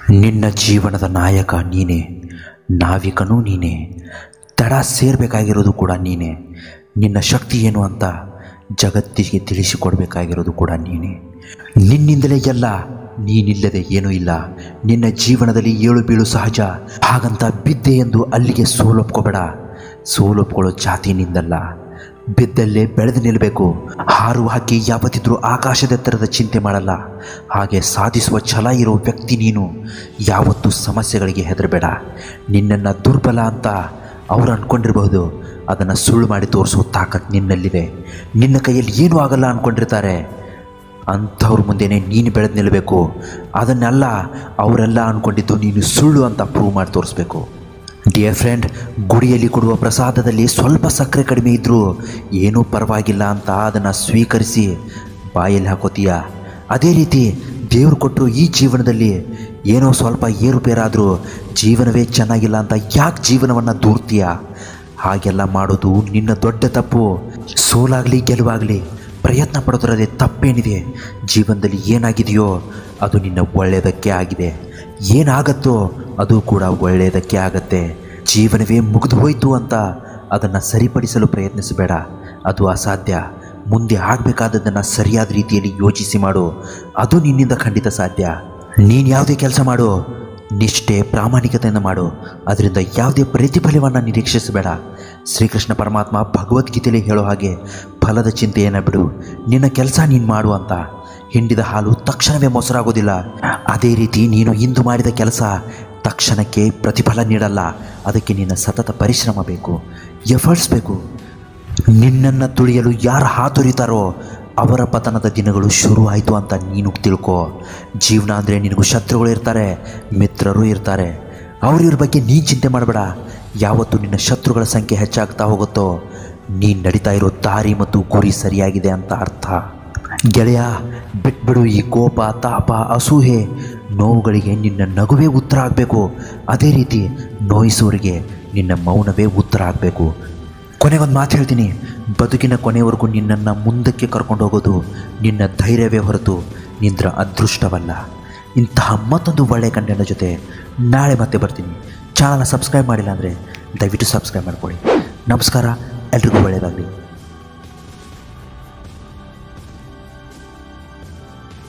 ನಿನ್ನ ಜೀವನದ ನಾಯಕ ನೀನೇ ನಾವಿಕನೂ ನೀನೇ ತಡ ಸೇರಬೇಕಾಗಿರೋದು ಕೂಡ ನೀನೇ ನಿನ್ನ ಶಕ್ತಿ ಏನು ಅಂತ ಜಗತ್ತಿಗೆ ತಿಳಿಸಿಕೊಡಬೇಕಾಗಿರೋದು ಕೂಡ ನೀನೇ ನಿನ್ನಿಂದಲೇ ಎಲ್ಲ ನೀನಿಲ್ಲದೆ ಏನೂ ಇಲ್ಲ ನಿನ್ನ ಜೀವನದಲ್ಲಿ ಏಳು ಬೀಳು ಸಹಜ ಹಾಗಂತ ಬಿದ್ದೆ ಎಂದು ಅಲ್ಲಿಗೆ ಸೋಲೊಪ್ಕೋಬೇಡ ಸೋಲೊಪ್ಕೊಳ್ಳೋ ಜಾತಿ ನಿಂದಲ್ಲ ಬಿದ್ದಲ್ಲೇ ಬೆಳೆದು ನಿಲ್ಲಬೇಕು ಹಾರು ಹಾಕಿ ಯಾವತ್ತಿದ್ರೂ ಆಕಾಶದೆತ್ತರದ ಚಿಂತೆ ಮಾಡಲ್ಲ ಹಾಗೆ ಸಾಧಿಸುವ ಛಲ ಇರೋ ವ್ಯಕ್ತಿ ನೀನು ಯಾವತ್ತೂ ಸಮಸ್ಯೆಗಳಿಗೆ ಹೆದರಬೇಡ ನಿನ್ನನ್ನು ದುರ್ಬಲ ಅಂತ ಅವರು ಅಂದ್ಕೊಂಡಿರಬಹುದು ಅದನ್ನು ಸುಳ್ಳು ಮಾಡಿ ತೋರಿಸೋ ತಾಕತ್ ನಿನ್ನಲ್ಲಿದೆ ನಿನ್ನ ಕೈಯಲ್ಲಿ ಏನೂ ಆಗಲ್ಲ ಅಂದ್ಕೊಂಡಿರ್ತಾರೆ ಅಂಥವ್ರ ಮುಂದೆನೇ ನೀನು ಬೆಳೆದು ನಿಲ್ಲಬೇಕು ಅದನ್ನೆಲ್ಲ ಅವರೆಲ್ಲ ಅಂದ್ಕೊಂಡಿದ್ದು ನೀನು ಸುಳ್ಳು ಅಂತ ಪ್ರೂವ್ ಮಾಡಿ ತೋರಿಸ್ಬೇಕು ಡಿಯರ್ ಫ್ರೆಂಡ್ ಗುಡಿಯಲ್ಲಿ ಕೊಡುವ ಪ್ರಸಾದದಲ್ಲಿ ಸ್ವಲ್ಪ ಸಕ್ಕರೆ ಕಡಿಮೆ ಇದ್ದರೂ ಏನೂ ಪರವಾಗಿಲ್ಲ ಅಂತ ಅದನ್ನು ಸ್ವೀಕರಿಸಿ ಬಾಯಲ್ಲಿ ಹಾಕೋತೀಯ ಅದೇ ರೀತಿ ದೇವರು ಕೊಟ್ಟರು ಈ ಜೀವನದಲ್ಲಿ ಏನೋ ಸ್ವಲ್ಪ ಏರುಪೇರಾದರೂ ಜೀವನವೇ ಚೆನ್ನಾಗಿಲ್ಲ ಅಂತ ಯಾಕೆ ಜೀವನವನ್ನು ದೂರ್ತೀಯ ಹಾಗೆಲ್ಲ ಮಾಡೋದು ನಿನ್ನ ದೊಡ್ಡ ತಪ್ಪು ಸೋಲಾಗಲಿ ಗೆಲುವಾಗಲಿ ಪ್ರಯತ್ನ ಪಡೋದರಲ್ಲಿ ತಪ್ಪೇನಿದೆ ಜೀವನದಲ್ಲಿ ಏನಾಗಿದೆಯೋ ಅದು ನಿನ್ನ ಒಳ್ಳೆಯದಕ್ಕೆ ಆಗಿದೆ ಏನಾಗತ್ತೋ ಅದು ಕೂಡ ಒಳ್ಳೆಯದಕ್ಕೆ ಆಗತ್ತೆ ಜೀವನವೇ ಮುಗಿದು ಹೋಯಿತು ಅಂತ ಅದನ್ನು ಸರಿಪಡಿಸಲು ಪ್ರಯತ್ನಿಸಬೇಡ ಅದು ಅಸಾಧ್ಯ ಮುಂದೆ ಆಗಬೇಕಾದದ್ದನ್ನು ಸರಿಯಾದ ರೀತಿಯಲ್ಲಿ ಯೋಚಿಸಿ ಮಾಡು ಅದು ನಿನ್ನಿಂದ ಖಂಡಿತ ಸಾಧ್ಯ ನೀನು ಯಾವುದೇ ಕೆಲಸ ಮಾಡು ನಿಷ್ಠೆ ಪ್ರಾಮಾಣಿಕತೆಯಿಂದ ಮಾಡು ಅದರಿಂದ ಯಾವುದೇ ಪ್ರತಿಫಲವನ್ನು ನಿರೀಕ್ಷಿಸಬೇಡ ಶ್ರೀಕೃಷ್ಣ ಪರಮಾತ್ಮ ಭಗವದ್ಗೀತೆಯಲ್ಲಿ ಹೇಳೋ ಹಾಗೆ ಫಲದ ಚಿಂತೆಯನ್ನು ಬಿಡು ನಿನ್ನ ಕೆಲಸ ನೀನು ಮಾಡು ಅಂತ ಹಿಂಡಿದ ಹಾಲು ತಕ್ಷಣವೇ ಮೊಸರಾಗೋದಿಲ್ಲ ಅದೇ ರೀತಿ ನೀನು ಇಂದು ಮಾಡಿದ ಕೆಲಸ ತಕ್ಷಣಕ್ಕೆ ಪ್ರತಿಫಲ ನೀಡಲ್ಲ ಅದಕ್ಕೆ ನಿನ್ನ ಸತತ ಪರಿಶ್ರಮ ಬೇಕು ಎಫರ್ಟ್ಸ್ ಬೇಕು ನಿನ್ನನ್ನು ತುಳಿಯಲು ಯಾರು ಹಾತೊರಿತಾರೋ ಅವರ ಪತನದ ದಿನಗಳು ಶುರು ಆಯಿತು ಅಂತ ನೀನು ತಿಳ್ಕೊ ಜೀವನ ಅಂದರೆ ನಿನಗೂ ಶತ್ರುಗಳು ಇರ್ತಾರೆ ಮಿತ್ರರು ಇರ್ತಾರೆ ಅವ್ರಿವ್ರ ಬಗ್ಗೆ ನೀನು ಚಿಂತೆ ಮಾಡಬೇಡ ಯಾವತ್ತು ನಿನ್ನ ಶತ್ರುಗಳ ಸಂಖ್ಯೆ ಹೆಚ್ಚಾಗ್ತಾ ಹೋಗುತ್ತೋ ನೀನು ನಡೀತಾ ಇರೋ ದಾರಿ ಮತ್ತು ಗುರಿ ಸರಿಯಾಗಿದೆ ಅಂತ ಅರ್ಥ ಗೆಳೆಯ ಬಿಟ್ಬಿಡು ಈ ಕೋಪ ತಾಪ ಅಸೂಹೆ ನೋವುಗಳಿಗೆ ನಿನ್ನ ನಗುವೇ ಉತ್ತರ ಆಗಬೇಕು ಅದೇ ರೀತಿ ನೋಯಿಸೋರಿಗೆ ನಿನ್ನ ಮೌನವೇ ಉತ್ತರ ಆಗಬೇಕು ಕೊನೆಗೊಂದು ಮಾತು ಹೇಳ್ತೀನಿ ಬದುಕಿನ ಕೊನೆವರೆಗೂ ನಿನ್ನನ್ನು ಮುಂದಕ್ಕೆ ಕರ್ಕೊಂಡು ಹೋಗೋದು ನಿನ್ನ ಧೈರ್ಯವೇ ಹೊರತು ನಿಂದ್ರ ಅದೃಷ್ಟವಲ್ಲ ಇಂತಹ ಮತ್ತೊಂದು ಒಳ್ಳೆಯ ಕಂಟೆಂಟ್ ಜೊತೆ ನಾಳೆ ಮತ್ತೆ ಬರ್ತೀನಿ ಚಾನಲ್ನ ಸಬ್ಸ್ಕ್ರೈಬ್ ಮಾಡಿಲ್ಲ ಅಂದರೆ ದಯವಿಟ್ಟು ಸಬ್ಸ್ಕ್ರೈಬ್ ಮಾಡ್ಕೊಳ್ಳಿ ನಮಸ್ಕಾರ ಎಲ್ರಿಗೂ ಒಳ್ಳೆಯದಾಗಲಿ